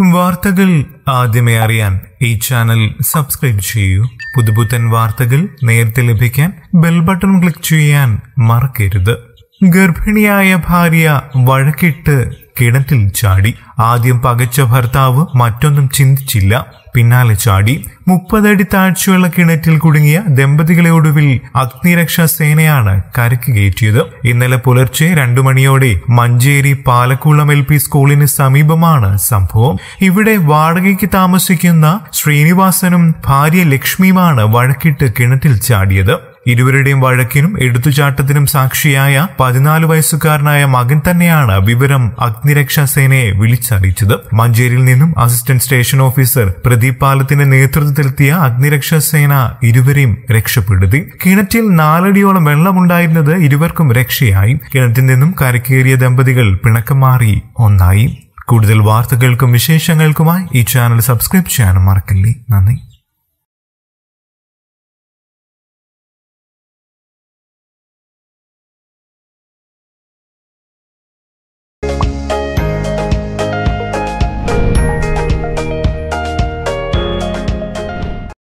വാർത്തകൾ ആദ്യമേ അറിയാൻ ഈ ചാനൽ സബ്സ്ക്രൈബ് ചെയ്യൂ പുതുപുത്തൻ വാർത്തകൾ നേരത്തെ ലഭിക്കാൻ ബെൽ ബട്ടൺ ക്ലിക്ക് ചെയ്യാൻ മറക്കരുത് ഗർഭിണിയായ ഭാര്യ വഴക്കിട്ട് കിണറ്റിൽ ചാടി ആദ്യം പകച്ച ഭർത്താവ് മറ്റൊന്നും ചിന്തിച്ചില്ല പിന്നാലെ ചാടി മുപ്പതടി താഴ്ചയുള്ള കിണറ്റിൽ കുടുങ്ങിയ ദമ്പതികളെ ഒടുവിൽ അഗ്നിരക്ഷാ സേനയാണ് കരക്ക് കയറ്റിയത് ഇന്നലെ പുലർച്ചെ രണ്ടു മണിയോടെ മഞ്ചേരി പാലക്കുളം എൽ പി സ്കൂളിന് സമീപമാണ് സംഭവം ഇവിടെ വാടകയ്ക്ക് താമസിക്കുന്ന ശ്രീനിവാസനും ഭാര്യ ലക്ഷ്മിയുമാണ് വഴക്കിട്ട് കിണറ്റിൽ ചാടിയത് ഇരുവരുടെയും വഴക്കിനും എടുത്തുചാട്ടത്തിനും സാക്ഷിയായ പതിനാല് വയസ്സുകാരനായ മകൻ തന്നെയാണ് വിവരം അഗ്നിരക്ഷാ സേനയെ വിളിച്ചറിയിച്ചത് മഞ്ചേരിയിൽ നിന്നും അസിസ്റ്റന്റ് സ്റ്റേഷൻ ഓഫീസർ പ്രദീപ് പാലത്തിന്റെ നേതൃത്വത്തിലെത്തിയ അഗ്നിരക്ഷാ സേന ഇരുവരെയും രക്ഷപ്പെടുത്തി കിണറ്റിൽ നാലടിയോളം വെള്ളമുണ്ടായിരുന്നത് ഇരുവർക്കും രക്ഷയായി കിണറ്റിൽ നിന്നും കരക്കേറിയ ദമ്പതികൾ പിണക്കം മാറി ഒന്നായി കൂടുതൽ വാർത്തകൾക്കും വിശേഷങ്ങൾക്കുമായി ഈ ചാനൽ സബ്സ്ക്രൈബ് ചെയ്യാനും മറക്കില്ലേ നന്ദി